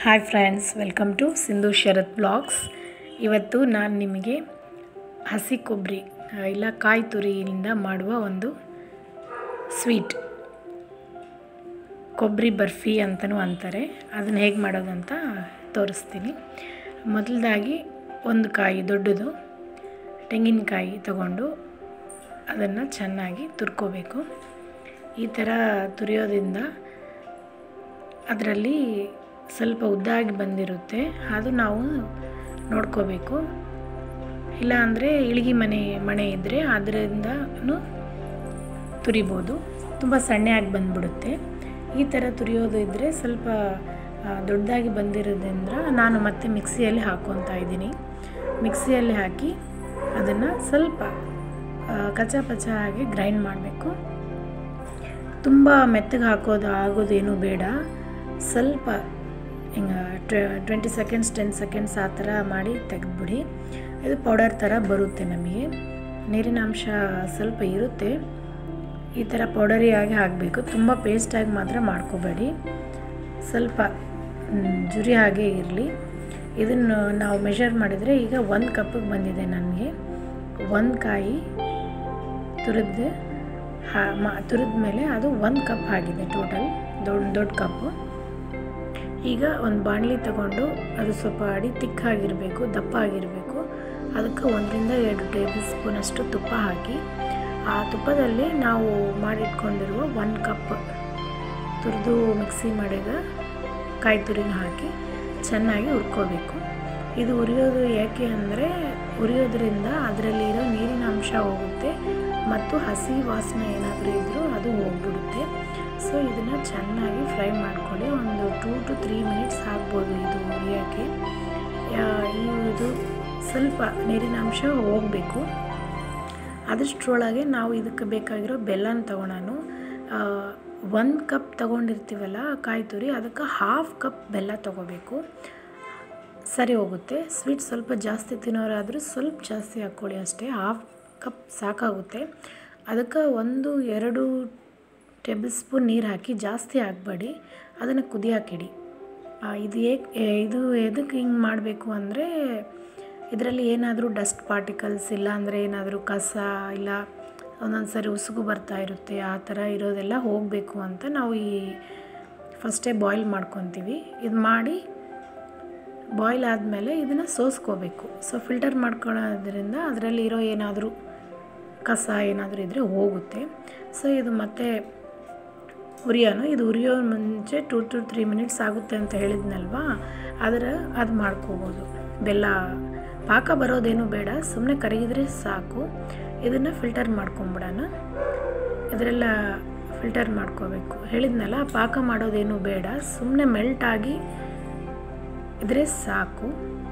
hi friends welcome to Sindhu Sharath vlogs ಇವತ್ತು ನಾನು ನಿಮಗೆ ಹಸಿ ಕೊಬ್ಬರಿ ಆ, ಇಲ್ಲ ಕಾಯಿ ತುರಿಯಿಂದ ಮಾಡುವ ಒಂದು ಸ್ವೀಟ್ ಕೊಬ್ಬರಿ ಬರ್ಫಿ ಅಂತಲೂ ಅಂತಾರೆ ಅದನ್ನು ಹೇಗೆ ಮಾಡೋದಂತ ತೋರಿಸ್ತೀನಿ ಮೊದಲದಾಗಿ ಒಂದು ಕಾಯಿ ದೊಡ್ಡದು ತೆಂಗಿನಕಾಯಿ ತಗೊಂಡು ಅದನ್ನು ಚೆನ್ನಾಗಿ ತುರ್ಕೋಬೇಕು ಈ ಥರ ತುರಿಯೋದ್ರಿಂದ ಅದರಲ್ಲಿ ಸ್ವಲ್ಪ ಉದ್ದಾಗಿ ಬಂದಿರುತ್ತೆ ಅದು ನಾವು ನೋಡ್ಕೋಬೇಕು ಇಲ್ಲ ಅಂದರೆ ಇಳಿಗೆ ಮನೆ ಮಣೆ ಇದ್ದರೆ ಅದರಿಂದನೂ ತುರಿಬೋದು ತುಂಬ ಸಣ್ಣಯಾಗಿ ಬಂದ್ಬಿಡುತ್ತೆ ಈ ಥರ ತುರಿಯೋದು ಇದ್ದರೆ ಸ್ವಲ್ಪ ಆ, ದೊಡ್ಡದಾಗಿ ಬಂದಿರೋದ್ರಿಂದ ನಾನು ಮತ್ತೆ ಮಿಕ್ಸಿಯಲ್ಲಿ ಹಾಕ್ಕೊತಾ ಇದ್ದೀನಿ ಮಿಕ್ಸಿಯಲ್ಲಿ ಹಾಕಿ ಅದನ್ನು ಸ್ವಲ್ಪ ಆ, ಕಚ್ಚಾ ಪಚ್ಚ ಆಗಿ ಗ್ರೈಂಡ್ ಮಾಡಬೇಕು ತುಂಬ ಮೆತ್ತಗೆ ಹಾಕೋದು ಆಗೋದೇನು ಬೇಡ ಸ್ವಲ್ಪ ಹಿಂಗೆ ಟ್ವೆಂಟಿ ಸೆಕೆಂಡ್ಸ್ ಟೆನ್ ಸೆಕೆಂಡ್ಸ್ ಆ ಥರ ಮಾಡಿ ತೆಗೆದ್ಬಿಡಿ ಇದು ಪೌಡರ್ ಥರ ಬರುತ್ತೆ ನಮಗೆ ನೀರಿನ ಅಂಶ ಸ್ವಲ್ಪ ಇರುತ್ತೆ ಈ ಥರ ಪೌಡರಿಯಾಗಿ ಹಾಕಬೇಕು ತುಂಬ ಪೇಸ್ಟಾಗಿ ಮಾತ್ರ ಮಾಡ್ಕೋಬೇಡಿ ಸ್ವಲ್ಪ ಮ್, ಜುರಿ ಹಾಗೆ ಇರಲಿ ಇದನ್ನು ನಾವು ಮೆಷರ್ ಮಾಡಿದರೆ ಈಗ ಒಂದು ಕಪ್ಪಿಗೆ ಬಂದಿದೆ ನನಗೆ ಒಂದು ಕಾಯಿ ತುರಿದು ಹಾ ಮಾ ತುರಿದ ಮೇಲೆ ಅದು ಒಂದು ಕಪ್ ಆಗಿದೆ ಟೋಟಲ್ ದೊಡ್ಡ ದೊಡ್ಡ ಕಪ್ಪು ಈಗ ಒಂದು ಬಾಣಲಿ ತಗೊಂಡು ಅದು ಸ್ವಲ್ಪ ಅಡಿ ತಿಕ್ಕಾಗಿರಬೇಕು ದಪ್ಪ ಆಗಿರಬೇಕು ಅದಕ್ಕೆ ಒಂದರಿಂದ ಎರಡು ಟೇಬಲ್ ಸ್ಪೂನಷ್ಟು ತುಪ್ಪ ಹಾಕಿ ಆ ತುಪ್ಪದಲ್ಲಿ ನಾವು ಮಾಡಿಟ್ಕೊಂಡಿರುವ ಒಂದು ಕಪ್ ತುರಿದು ಮಿಕ್ಸಿ ಮಾಡಿದ ಕಾಯಿ ತುರಿನ ಹಾಕಿ ಚೆನ್ನಾಗಿ ಹುರ್ಕೋಬೇಕು ಇದು ಉರಿಯೋದು ಯಾಕೆ ಅಂದರೆ ಉರಿಯೋದ್ರಿಂದ ಅದರಲ್ಲಿರೋ ನೀರಿನ ಅಂಶ ಹೋಗುತ್ತೆ ಮತ್ತು ಹಸಿ ವಾಸನೆ ಏನಾದರೂ ಇದ್ದರೂ ಅದು ಹೋಗ್ಬಿಡುತ್ತೆ ಸೊ ಇದನ್ನು ಚೆನ್ನಾಗಿ ಫ್ರೈ ಮಾಡ್ಕೊಳ್ಳಿ ಒಂದು ಟೂ ಟು ತ್ರೀ ಮಿನಿಟ್ಸ್ ಆಗ್ಬೋದು ಇದು ಉರಿಯೋಕ್ಕೆ ಯಾ- ಈ ಇದು ಸ್ವಲ್ಪ ನೀರಿನ ಅಂಶ ಹೋಗಬೇಕು ಅದಷ್ಟರೊಳಗೆ ನಾವು ಇದಕ್ಕೆ ಬೇಕಾಗಿರೋ ಬೆಲ್ಲನ ತಗೊಳೋಣ ಒಂದು ಕಪ್ ತೊಗೊಂಡಿರ್ತೀವಲ್ಲ ಕಾಯಿ ತುರಿ ಅದಕ್ಕೆ ಹಾಫ್ ಕಪ್ ಬೆಲ್ಲ ತೊಗೋಬೇಕು ಸರಿ ಹೋಗುತ್ತೆ ಸ್ವೀಟ್ ಸ್ವಲ್ಪ ಜಾಸ್ತಿ ತಿನ್ನೋರಾದರೂ ಸ್ವಲ್ಪ ಜಾಸ್ತಿ ಹಾಕ್ಕೊಳ್ಳಿ ಅಷ್ಟೇ ಹಾಫ್ ಕಪ್ ಸಾಕಾಗುತ್ತೆ ಅದಕ್ಕೆ ಒಂದು ಎರಡು ಟೇಬಲ್ ಸ್ಪೂನ್ ನೀರು ಹಾಕಿ ಜಾಸ್ತಿ ಹಾಕಬೇಡಿ ಅದನ್ನು ಕುದಿಯಾಕಿಡಿ ಆ, ಇದು ಏಕೆ ಇದು ಎದಕ್ಕೆ ಹಿಂಗೆ ಮಾಡಬೇಕು ಅಂದರೆ ಇದರಲ್ಲಿ ಏನಾದರೂ ಡಸ್ಟ್ ಪಾರ್ಟಿಕಲ್ಸ್ ಇಲ್ಲ ಅಂದರೆ ಏನಾದರೂ ಕಸ ಇಲ್ಲ ಒಂದೊಂದು ಸರಿ ಉಸುಗು ಬರ್ತಾ ಇರುತ್ತೆ ಆ ಥರ ಇರೋದೆಲ್ಲ ಹೋಗಬೇಕು ಅಂತ ನಾವು ಈ ಫಸ್ಟೇ ಬಾಯ್ಲ್ ಮಾಡ್ಕೊತೀವಿ ಇದು ಮಾಡಿ ಬಾಯ್ಲ್ ಆದಮೇಲೆ ಇದನ್ನು ಸೋಸ್ಕೋಬೇಕು ಸೊ ಫಿಲ್ಟರ್ ಮಾಡ್ಕೊಳ್ಳೋದ್ರಿಂದ ಅದರಲ್ಲಿ ಇರೋ ಏನಾದರೂ ಕಸ ಏನಾದರೂ ಇದ್ದರೆ ಹೋಗುತ್ತೆ ಸೊ ಇದು ಮತ್ತೆ ಉರಿಯೋನು ಇದು ಉರಿಯೋ ಮುಂಚೆ ಟೂ ಟು ತ್ರೀ ಮಿನಿಟ್ಸ್ ಆಗುತ್ತೆ ಅಂತ ಹೇಳಿದ್ನಲ್ವಾ ಅದರ ಅದು ಮಾಡ್ಕೋಬೋದು ಬೆಲ್ಲ ಪಾಕ ಬರೋದೇನು ಬೇಡ ಸುಮ್ಮನೆ ಕರಗಿದ್ರೆ ಸಾಕು ಇದನ್ನು ಫಿಲ್ಟರ್ ಮಾಡ್ಕೊಂಬಿಡೋಣ ಇದರೆಲ್ಲ ಫಿಲ್ಟರ್ ಮಾಡ್ಕೋಬೇಕು ಹೇಳಿದ್ನಲ್ಲ ಪಾಕ ಮಾಡೋದೇನು ಬೇಡ ಸುಮ್ಮನೆ ಮೆಲ್ಟಾಗಿ ಇದ್ರೆ ಸಾಕು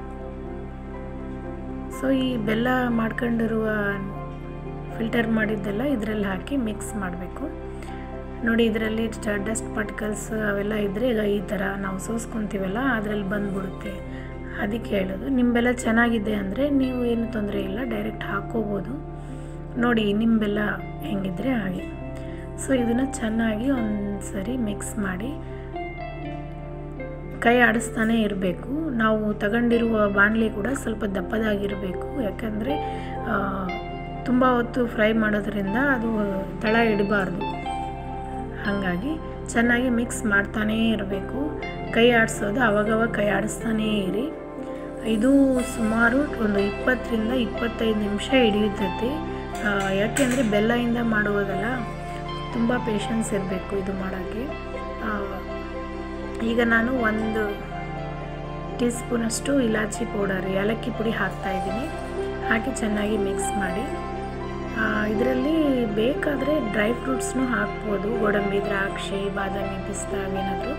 ಸೊ ಈ ಬೆಲ್ಲ ಮಾಡ್ಕೊಂಡಿರುವ ಫಿಲ್ಟರ್ ಮಾಡಿದ್ದೆಲ್ಲ ಇದರಲ್ಲಿ ಹಾಕಿ ಮಿಕ್ಸ್ ಮಾಡಬೇಕು ನೋಡಿ ಇದರಲ್ಲಿ ಡಸ್ಟ್ ಪಾರ್ಟಿಕಲ್ಸ್ ಅವೆಲ್ಲ ಇದ್ದರೆ ಈಗ ಈ ಥರ ನಾವು ಸೋಸ್ಕೊತೀವಲ್ಲ ಅದರಲ್ಲಿ ಬಂದ್ಬಿಡುತ್ತೆ ಅದಕ್ಕೆ ಹೇಳೋದು ನಿಮ್ಮ ಬೆಲ್ಲ ಚೆನ್ನಾಗಿದೆ ಅಂದರೆ ನೀವು ಏನು ತೊಂದರೆ ಇಲ್ಲ ಡೈರೆಕ್ಟ್ ಹಾಕ್ಕೋಬೋದು ನೋಡಿ ನಿಮ್ಮ ಬೆಲ್ಲ ಹೆಂಗಿದ್ರೆ ಹಾಗೆ ಸೊ ಇದನ್ನು ಚೆನ್ನಾಗಿ ಒಂದು ಸರಿ ಮಿಕ್ಸ್ ಮಾಡಿ ಕೈ ಆಡಿಸ್ತಾನೆ ಇರಬೇಕು ನಾವು ತಗೊಂಡಿರುವ ಬಾಣಲಿ ಕೂಡ ಸ್ವಲ್ಪ ದಪ್ಪದಾಗಿರಬೇಕು ಯಾಕಂದರೆ ತುಂಬ ಹೊತ್ತು ಫ್ರೈ ಮಾಡೋದ್ರಿಂದ ಅದು ತಳ ಇಡಬಾರ್ದು ಹಾಗಾಗಿ ಚೆನ್ನಾಗಿ ಮಿಕ್ಸ್ ಮಾಡ್ತಾನೇ ಇರಬೇಕು ಕೈ ಆಡಿಸೋದು ಅವಾಗವಾಗ ಕೈ ಆಡಿಸ್ತಾನೇ ಇರಿ ಇದು ಸುಮಾರು ಒಂದು ಇಪ್ಪತ್ತರಿಂದ ಇಪ್ಪತ್ತೈದು ನಿಮಿಷ ಹಿಡಿಯುತ್ತೈತಿ ಆ, ಯಾಕೆಂದರೆ ಬೆಲ್ಲದಿಂದ ಮಾಡುವುದಲ್ಲ ತುಂಬ ಪೇಷನ್ಸ್ ಇರಬೇಕು ಇದು ಮಾಡೋಕ್ಕೆ ಆ, ಈಗ ನಾನು ಒಂದು ಟೀ ಸ್ಪೂನಷ್ಟು ಇಲಾಚಿ ಪೌಡರ್ ಏಲಕ್ಕಿ ಪುಡಿ ಹಾಕ್ತಾ ಇದ್ದೀನಿ ಹಾಕಿ ಚೆನ್ನಾಗಿ ಮಿಕ್ಸ್ ಮಾಡಿ ಇದರಲ್ಲಿ ಬೇಕಾದರೆ ಡ್ರೈ ಫ್ರೂಟ್ಸ್ನೂ ಹಾಕ್ಬೋದು ಗೋಡಂಬಿ ದ್ರಾಕ್ಷಿ ಬಾದಾಮಿ ಪಿಸ್ತಾ ಏನಾದರೂ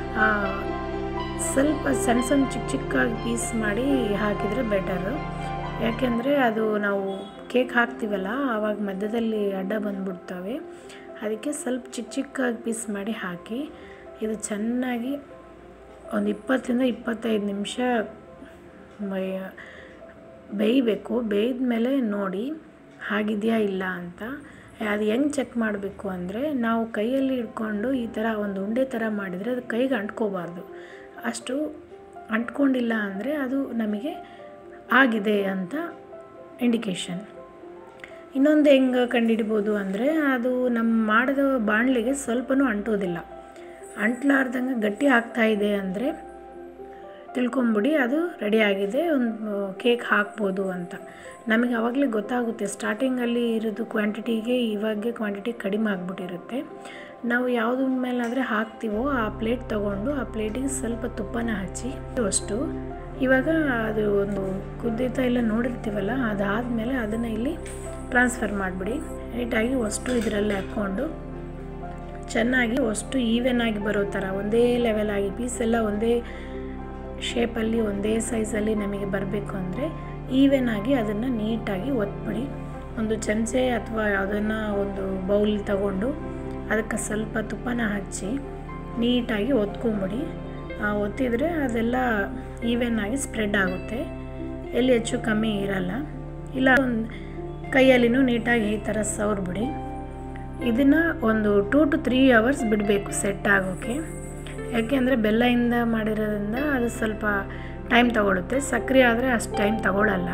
ಸ್ವಲ್ಪ ಸಣ್ಣ ಸಣ್ಣ ಚಿಕ್ಕ ಚಿಕ್ಕಾಗಿ ಪೀಸ್ ಮಾಡಿ ಹಾಕಿದರೆ ಬೆಟರು ಯಾಕೆಂದರೆ ಅದು ನಾವು ಕೇಕ್ ಹಾಕ್ತೀವಲ್ಲ ಆವಾಗ ಮಧ್ಯದಲ್ಲಿ ಅಡ್ಡ ಬಂದ್ಬಿಡ್ತವೆ ಅದಕ್ಕೆ ಸ್ವಲ್ಪ ಚಿಕ್ಕ ಚಿಕ್ಕಾಗಿ ಪೀಸ್ ಮಾಡಿ ಹಾಕಿ ಇದು ಚೆನ್ನಾಗಿ ಒಂದು ಇಪ್ಪತ್ತರಿಂದ ಇಪ್ಪತ್ತೈದು ನಿಮಿಷ ಮೈ- ಬೇಯಬೇಕು ಬೇಯ್ದ ಮೇಲೆ ನೋಡಿ ಆಗಿದೆಯಾ ಇಲ್ಲ ಅಂತ ಅದು ಹೆಂಗೆ ಚೆಕ್ ಮಾಡಬೇಕು ಅಂದರೆ ನಾವು ಕೈಯಲ್ಲಿ ಹಿಡ್ಕೊಂಡು ಈ ಥರ ಒಂದು ಉಂಡೆ ಥರ ಮಾಡಿದರೆ ಅದು ಕೈಗೆ ಅಂಟ್ಕೋಬಾರ್ದು ಅಷ್ಟು ಅಂಟ್ಕೊಂಡಿಲ್ಲ ಅಂದರೆ ಅದು ನಮಗೆ ಆಗಿದೆ ಅಂತ ಇಂಡಿಕೇಶನ್ ಇನ್ನೊಂದು ಹೆಂಗೆ ಕಂಡುಹಿಡ್ಬೋದು ಅಂದರೆ ಅದು ನಮ್ಮ ಮಾಡಿದ ಬಾಣಲೆಗೆ ಸ್ವಲ್ಪನೂ ಅಂಟೋದಿಲ್ಲ ಅಂಟ್ಲಾರ್ದಂಗೆ ಗಟ್ಟಿ ಆಗ್ತಾ ಇದೆ ಅಂದರೆ ತಿಳ್ಕೊಂಬಿಡಿ ಅದು ರೆಡಿ ಆಗಿದೆ ಒಂದು ಕೇಕ್ ಹಾಕ್ಬೋದು ಅಂತ ನಮಗೆ ಆವಾಗಲೇ ಗೊತ್ತಾಗುತ್ತೆ ಸ್ಟಾರ್ಟಿಂಗಲ್ಲಿ ಇರೋದು ಕ್ವಾಂಟಿಟಿಗೆ ಇವಾಗೆ ಕ್ವಾಂಟಿಟಿ ಕಡಿಮೆ ಆಗಿಬಿಟ್ಟಿರುತ್ತೆ ನಾವು ಯಾವುದ್ರ ಮೇಲಾದರೆ ಹಾಕ್ತೀವೋ ಆ ಪ್ಲೇಟ್ ತೊಗೊಂಡು ಆ ಪ್ಲೇಟಿಗೆ ಸ್ವಲ್ಪ ತುಪ್ಪನ ಹಚ್ಚಿ ಅಷ್ಟು ಇವಾಗ ಅದು ಒಂದು ಕುದ್ದಿತ ಎಲ್ಲ ನೋಡಿರ್ತೀವಲ್ಲ ಅದಾದಮೇಲೆ ಅದನ್ನು ಇಲ್ಲಿ ಟ್ರಾನ್ಸ್ಫರ್ ಮಾಡಿಬಿಡಿ ನೀಟಾಗಿ ಅಷ್ಟು ಇದರಲ್ಲಿ ಹಾಕ್ಕೊಂಡು ಚೆನ್ನಾಗಿ ಅಷ್ಟು ಈವೆನ್ ಆಗಿ ಬರೋ ಥರ ಒಂದೇ ಲೆವೆಲ್ ಆಗಿ ಪೀಸ್ ಎಲ್ಲ ಒಂದೇ ಶೇಪಲ್ಲಿ ಒಂದೇ ಸೈಜಲ್ಲಿ ನಮಗೆ ಬರಬೇಕು ಅಂದರೆ ಈವೆನ್ ಆಗಿ ಅದನ್ನು ನೀಟಾಗಿ ಒತ್ಬಿಡಿ ಒಂದು ಚಮಚೆ ಅಥವಾ ಯಾವುದನ್ನು ಒಂದು ಬೌಲ್ ತಗೊಂಡು ಅದಕ್ಕೆ ಸ್ವಲ್ಪ ತುಪ್ಪನ ಹಚ್ಚಿ ನೀಟಾಗಿ ಒತ್ಕೊಂಬಿಡಿ ಒತ್ತಿದರೆ ಅದೆಲ್ಲ ಈವೆನ್ ಆಗಿ ಸ್ಪ್ರೆಡ್ ಆಗುತ್ತೆ ಎಲ್ಲಿ ಹೆಚ್ಚು ಕಮ್ಮಿ ಇರಲ್ಲ ಇಲ್ಲ ಒಂದು ಕೈಯಲ್ಲಿನೂ ನೀಟಾಗಿ ಈ ಥರ ಸವರ್ಬಿಡಿ ಇದನ್ನು ಒಂದು ಟೂ ಟು ತ್ರೀ ಅವರ್ಸ್ ಬಿಡಬೇಕು ಸೆಟ್ ಆಗೋಕ್ಕೆ ಯಾಕೆಂದರೆ ಬೆಲ್ಲದಿಂದ ಮಾಡಿರೋದ್ರಿಂದ ಅದು ಸ್ವಲ್ಪ ಟೈಮ್ ತಗೊಳುತ್ತೆ ಸಕ್ಕರೆ ಆದರೆ ಅಷ್ಟು ಟೈಮ್ ತಗೊಳ್ಳಲ್ಲ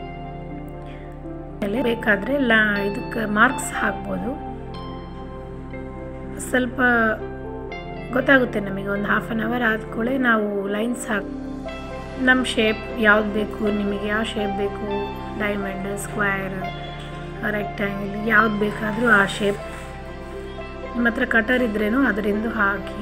ಆಮೇಲೆ ಬೇಕಾದರೆ ಲಾ ಇದಕ್ಕೆ ಮಾರ್ಕ್ಸ್ ಹಾಕ್ಬೋದು ಸ್ವಲ್ಪ ಗೊತ್ತಾಗುತ್ತೆ ನಮಗೆ ಒಂದು ಹಾಫ್ ಆನ್ ಅವರ್ ಆದ್ಕೂಳೆ ನಾವು ಲೈನ್ಸ್ ಹಾಕಿ ನಮ್ಮ ಶೇಪ್ ಯಾವ್ದು ಬೇಕು ನಿಮಗೆ ಯಾವ ಶೇಪ್ ಬೇಕು ಡೈಮಂಡ್ ಸ್ಕ್ವೈರ್ ರೆಕ್ಟ್ಯಾಂಗಲ್ ಯಾವ್ದು ಬೇಕಾದರೂ ಆ ಶೇಪ್ ನಿಮ್ಮ ಹತ್ರ ಕಟರ್ ಇದ್ರೇನು ಅದರಿಂದ ಹಾಕಿ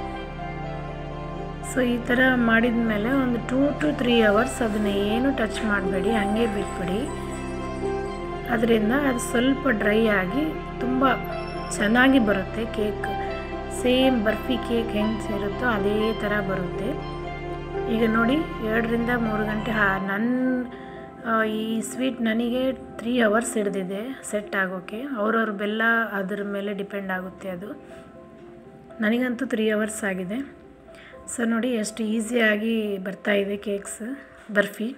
ಸೊ ಈ ಥರ ಮಾಡಿದ ಮೇಲೆ ಒಂದು ಟೂ ಟು ತ್ರೀ ಅವರ್ಸ್ ಅದನ್ನು ಏನು ಟಚ್ ಮಾಡಬೇಡಿ ಹಾಗೆ ಬಿಟ್ಬಿಡಿ ಅದರಿಂದ ಅದು ಸ್ವಲ್ಪ ಡ್ರೈ ಆಗಿ ತುಂಬ ಚೆನ್ನಾಗಿ ಬರುತ್ತೆ ಕೇಕ್ ಸೇಮ್ ಬರ್ಫಿ ಕೇಕ್ ಹೆಂಗೆ ಇರುತ್ತೋ ಅದೇ ಥರ ಬರುತ್ತೆ ಈಗ ನೋಡಿ ಎರಡರಿಂದ ಮೂರು ಗಂಟೆ ಹಾ ನನ್ನ ಈ ಸ್ವೀಟ್ ನನಗೆ ತ್ರೀ ಅವರ್ಸ್ ಹಿಡ್ದಿದೆ ಸೆಟ್ ಆಗೋಕ್ಕೆ ಅವ್ರವ್ರ ಬೆಲ್ಲ ಅದ್ರ ಮೇಲೆ ಡಿಪೆಂಡ್ ಆಗುತ್ತೆ ಅದು ನನಗಂತೂ ತ್ರೀ ಅವರ್ಸ್ ಆಗಿದೆ ಸೊ ನೋಡಿ ಎಷ್ಟು ಈಸಿಯಾಗಿ ಬರ್ತಾಯಿದೆ ಕೇಕ್ಸ್ ಬರ್ಫಿ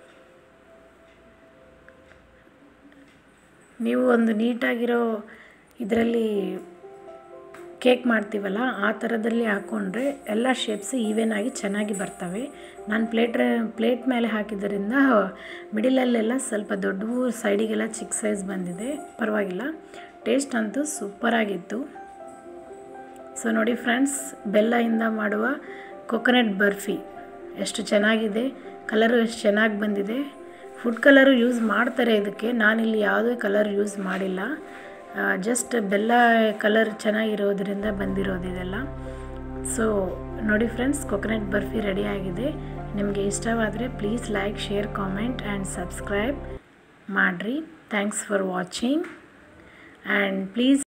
ನೀವು ಒಂದು ನೀಟಾಗಿರೋ ಇದರಲ್ಲಿ ಕೇಕ್ ಮಾಡ್ತೀವಲ್ಲ ಆ ಥರದಲ್ಲಿ ಹಾಕ್ಕೊಂಡ್ರೆ ಎಲ್ಲ ಶೇಪ್ಸ್ ಈವೆನ್ ಆಗಿ ಚೆನ್ನಾಗಿ ಬರ್ತವೆ ನಾನು ಪ್ಲೇಟ್ ಪ್ಲೇಟ್ ಮೇಲೆ ಹಾಕಿದ್ದರಿಂದ ಮಿಡಿಲಲ್ಲೆಲ್ಲ ಸ್ವಲ್ಪ ದೊಡ್ಡವು ಸೈಡಿಗೆಲ್ಲ ಚಿಕ್ಕ ಸೈಜ್ ಬಂದಿದೆ ಪರವಾಗಿಲ್ಲ ಟೇಸ್ಟ್ ಅಂತೂ ಸೂಪರಾಗಿತ್ತು ಸೊ ನೋಡಿ ಫ್ರೆಂಡ್ಸ್ ಬೆಲ್ಲದಿಂದ ಮಾಡುವ ಕೊಕೊನಟ್ ಬರ್ಫಿ ಎಷ್ಟು ಚೆನ್ನಾಗಿದೆ ಕಲರು ಎಷ್ಟು ಚೆನ್ನಾಗಿ ಬಂದಿದೆ ಫುಡ್ ಕಲರು ಯೂಸ್ ಮಾಡ್ತಾರೆ ಇದಕ್ಕೆ ನಾನಿಲ್ಲಿ ಯಾವುದೇ ಕಲರ್ ಯೂಸ್ ಮಾಡಿಲ್ಲ ಜಸ್ಟ್ ಬೆಲ್ಲ ಕಲರ್ ಚೆನ್ನಾಗಿರೋದ್ರಿಂದ ಬಂದಿರೋದು ಇದೆಲ್ಲ ಸೊ ನೋಡಿ ಫ್ರೆಂಡ್ಸ್ ಕೊಕೊನಟ್ ಬರ್ಫಿ ರೆಡಿ ಆಗಿದೆ ನಿಮಗೆ ಇಷ್ಟವಾದರೆ please like share comment and subscribe ಮಾಡಿರಿ thanks for watching and please